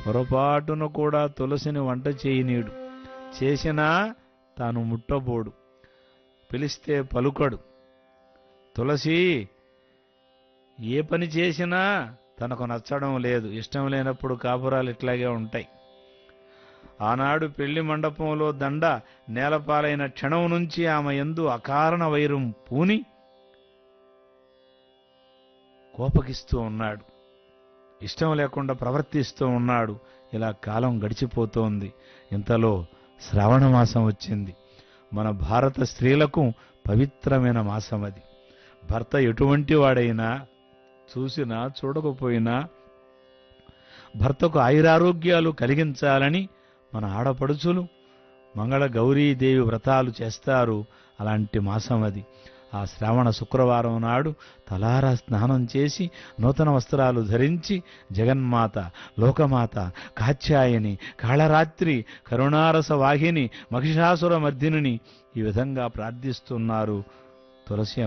పొరపాటును కూడా తులసిని వంట చేయనీడు చేసినా తాను ముట్టబోడు పిలిస్తే పలుకడు తులసి ఏ పని చేసినా తనకు నచ్చడం లేదు ఇష్టం లేనప్పుడు కాపురాలు ఇట్లాగే ఉంటాయి ఆనాడు పెళ్లి మండపంలో దండ నేలపాలైన క్షణం నుంచి ఆమె ఎందు అకారణ వైరం పూని కోపగిస్తూ ఉన్నాడు ఇష్టం లేకుండా ప్రవర్తిస్తూ ఉన్నాడు ఇలా కాలం గడిచిపోతోంది ఇంతలో శ్రావణ మాసం వచ్చింది మన భారత స్త్రీలకు పవిత్రమైన మాసం అది భర్త ఎటువంటి వాడైనా చూసినా చూడకపోయినా భర్తకు ఆయురారోగ్యాలు కలిగించాలని మన ఆడపడుచులు మంగళ గౌరీదేవి వ్రతాలు చేస్తారు అలాంటి మాసం అది ఆ శ్రావణ శుక్రవారం నాడు తలారా స్నానం చేసి నూతన వస్త్రాలు ధరించి జగన్మాత లోకమాత కాత్యాయని కాళరాత్రి కరుణారస వాహిని మహిషాసుర మర్దిని ఈ విధంగా ప్రార్థిస్తున్నారు తులసి